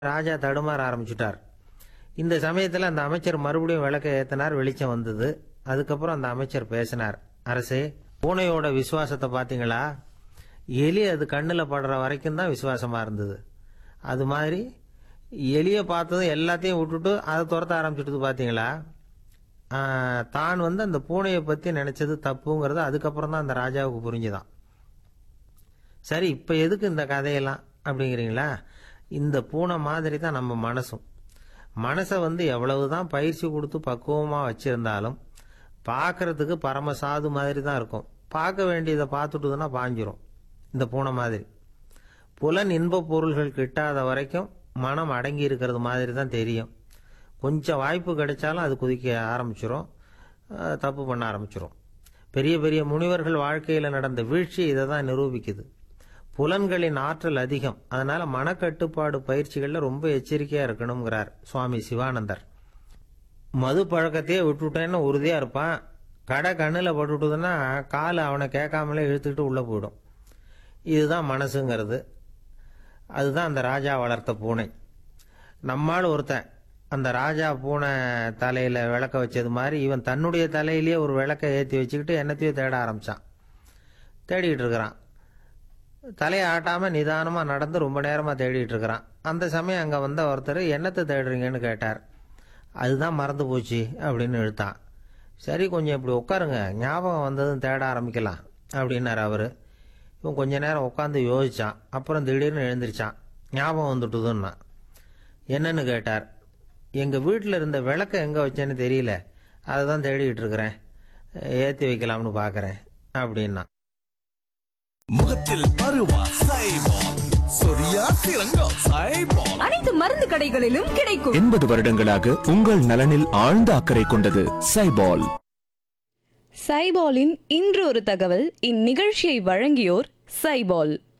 ராஜா தடுமாற ஆரம்பிச்சுட்டார் இந்த சமயத்தில் அந்த அமைச்சர் மறுபடியும் விளக்க ஏத்தினார் வெளிச்சம் வந்தது அதுக்கப்புறம் அந்த அமைச்சர் பேசினார் அரசே பூனையோட விசுவாசத்தை பார்த்தீங்களா எலி அது கண்ணில் படுற வரைக்கும் தான் விசுவாசமா இருந்தது அது மாதிரி எலியை பார்த்ததும் எல்லாத்தையும் விட்டுட்டு அதை துரத்த ஆரம்பிச்சுட்டு பார்த்தீங்களா ஆஹ், தான் வந்து அந்த பூனையை பற்றி நினைச்சது தப்புங்கிறது அதுக்கப்புறம் தான் அந்த ராஜாவுக்கு புரிஞ்சுதான் சரி இப்போ எதுக்கு இந்த கதையெல்லாம் அப்படிங்கிறீங்களா இந்த பூனை மாதிரி தான் நம்ம மனசும் மனசை வந்து எவ்வளவு தான் பயிற்சி கொடுத்து பக்குவமாக வச்சுருந்தாலும் பார்க்கறதுக்கு பரம சாது மாதிரி தான் இருக்கும் பார்க்க வேண்டியதை பார்த்துட்டுதுன்னா பாஞ்சிரும் இந்த பூனை மாதிரி புலன் இன்பப் பொருள்கள் கிட்டாத வரைக்கும் மனம் அடங்கி இருக்கிறது மாதிரி தான் தெரியும் கொஞ்சம் வாய்ப்பு கிடைச்சாலும் அது குதிக்க ஆரம்பிச்சிரும் அஹ், தப்பு பண்ண ஆரம்பிச்சிரும் பெரிய பெரிய முனிவர்கள் வாழ்க்கையில் நடந்த வீழ்ச்சி இதை தான் நிரூபிக்குது புலன்களின் ஆற்றல் அதிகம் அதனால மனக்கட்டுப்பாடு பயிற்சிகளில் ரொம்ப எச்சரிக்கையாக இருக்கணுங்கிறார் சுவாமி சிவானந்தர் மது பழக்கத்தையே விட்டுட்டேன்னு உறுதியாக இருப்பான் கடை கண்ணில் பட்டுட்டுதுன்னா கால் அவனை கேட்காமலே இழுத்துக்கிட்டு உள்ளே போயிடும் இதுதான் மனசுங்கிறது அதுதான் அந்த ராஜா வளர்த்த பூனை நம்மால் ஒருத்தன் அந்த ராஜா பூனை தலையில் விளக்க வச்சது மாதிரி இவன் தன்னுடைய தலையிலேயே ஒரு விளக்க ஏற்றி வச்சுக்கிட்டு என்னத்தையோ தேட ஆரம்பித்தான் தேடிக்கிட்டு இருக்கிறான் தலையை ஆட்டாமல் நிதானமாக நடந்து ரொம்ப நேரமாக தேடிட்டு இருக்கிறான் அந்த சமயம் அங்கே வந்த ஒருத்தர் என்னத்தை தேடுறீங்கன்னு கேட்டார் அதுதான் மறந்து போச்சு அப்படின்னு இழுத்தான் சரி கொஞ்சம் இப்படி உட்காருங்க ஞாபகம் வந்ததும் தேட ஆரம்பிக்கலாம் அப்படின்னார் அவர் இவன் கொஞ்ச நேரம் உட்காந்து யோசிச்சான் அப்புறம் திடீர்னு எழுந்திரிச்சான் ஞாபகம் வந்துட்டுதுன்னா என்னன்னு கேட்டார் எங்கள் வீட்டில் இருந்த விளக்க எங்கே வச்சேன்னு தெரியல அதை தான் தேடிக்கிட்டு இருக்கிறேன் ஏற்றி வைக்கலாம்னு பார்க்குறேன் அப்படின்னா முகத்தில் பருவா சைபால் சொரியா சிறங்கோ சைபால் அனைத்து மருந்து கடைகளிலும் கிடைக்கும் எண்பது வருடங்களாக உங்கள் நலனில் ஆழ்ந்த அக்கறை கொண்டது சைபால் சைபாலின் இன்று ஒரு தகவல் இந்நிகழ்ச்சியை வழங்கியோர் சைபால்